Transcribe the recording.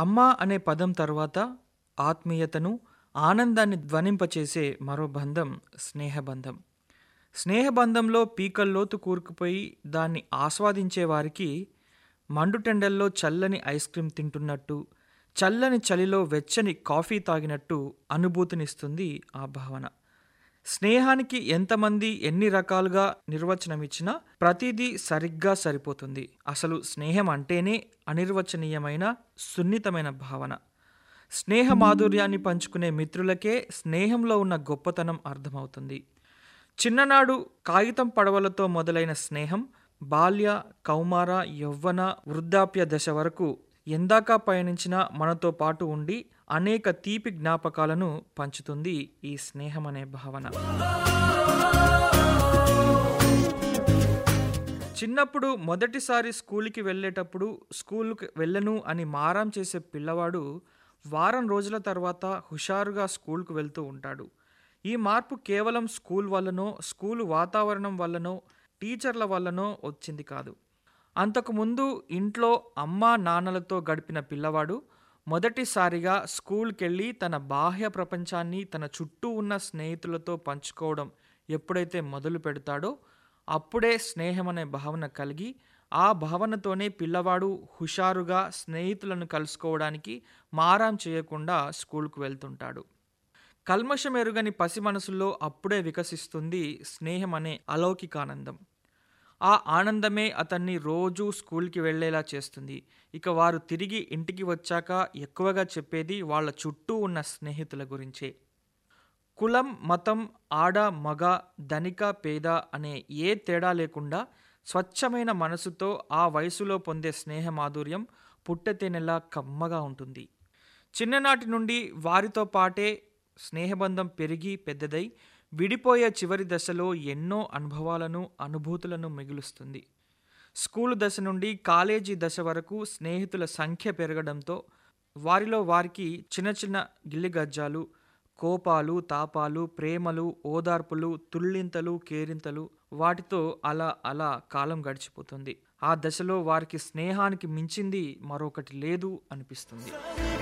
అమ్మ అనే పదం తర్వాత ఆత్మీయతను ఆనందాన్ని ధ్వనింపచేసే మరో బంధం స్నేహబంధం స్నేహబంధంలో పీకల్లోతు కూరుకుపోయి దాన్ని ఆస్వాదించే వారికి మండుటెండల్లో చల్లని ఐస్ క్రీమ్ తింటున్నట్టు చల్లని చలిలో వెచ్చని కాఫీ తాగినట్టు అనుభూతినిస్తుంది ఆ భావన స్నేహానికి ఎంతమంది ఎన్ని రకాలుగా నిర్వచనమిచ్చినా ప్రతిదీ సరిగ్గా సరిపోతుంది అసలు స్నేహం అంటేనే అనిర్వచనీయమైన సున్నితమైన భావన స్నేహ మాధుర్యాన్ని పంచుకునే మిత్రులకే స్నేహంలో ఉన్న గొప్పతనం అర్థమవుతుంది చిన్ననాడు కాగితం పడవలతో మొదలైన స్నేహం బాల్య కౌమార యవ్వన వృద్ధాప్య దశ వరకు ఎందాక పయనించినా మనతో పాటు ఉండి అనేక తీపి జ్ఞాపకాలను పంచుతుంది ఈ స్నేహం అనే భావన చిన్నప్పుడు మొదటిసారి స్కూల్కి వెళ్ళేటప్పుడు స్కూల్కి వెళ్ళను అని మారం చేసే పిల్లవాడు వారం రోజుల తర్వాత హుషారుగా స్కూల్కు వెళ్తూ ఉంటాడు ఈ మార్పు కేవలం స్కూల్ వల్లనో స్కూలు వాతావరణం వల్లనో టీచర్ల వల్లనో వచ్చింది కాదు అంతకుముందు ఇంట్లో అమ్మా నాన్నలతో గడిపిన పిల్లవాడు మొదటిసారిగా స్కూల్కెళ్ళి తన బాహ్య ప్రపంచాన్ని తన చుట్టూ ఉన్న స్నేహితులతో పంచుకోవడం ఎప్పుడైతే మొదలు పెడతాడో అప్పుడే స్నేహం అనే భావన కలిగి ఆ భావనతోనే పిల్లవాడు హుషారుగా స్నేహితులను కలుసుకోవడానికి మారాం చేయకుండా స్కూల్కు వెళ్తుంటాడు కల్మషం ఎరుగని పసి మనసుల్లో అప్పుడే వికసిస్తుంది స్నేహం అనే అలౌకికానందం ఆ ఆనందమే అతన్ని రోజూ స్కూల్కి వెళ్ళేలా చేస్తుంది ఇక వారు తిరిగి ఇంటికి వచ్చాక ఎక్కువగా చెప్పేది వాళ్ళ చుట్టూ ఉన్న స్నేహితుల గురించే కులం మతం ఆడ మగ ధనిక పేద అనే ఏ తేడా లేకుండా స్వచ్ఛమైన మనసుతో ఆ వయసులో పొందే స్నేహ మాధుర్యం పుట్టతేనెలా కమ్మగా ఉంటుంది చిన్ననాటి నుండి వారితో పాటే స్నేహబంధం పెరిగి పెద్దదై విడిపోయే చివరి దశలో ఎన్నో అనుభవాలను అనుభూతులను మిగులుస్తుంది స్కూలు దశ నుండి కాలేజీ దశ వరకు స్నేహితుల సంఖ్య పెరగడంతో వారిలో వారికి చిన్న చిన్న గిల్లిగజ్జాలు కోపాలు తాపాలు ప్రేమలు ఓదార్పులు తుళ్ళింతలు కేరింతలు వాటితో అలా అలా కాలం గడిచిపోతుంది ఆ దశలో వారికి స్నేహానికి మించింది మరొకటి లేదు అనిపిస్తుంది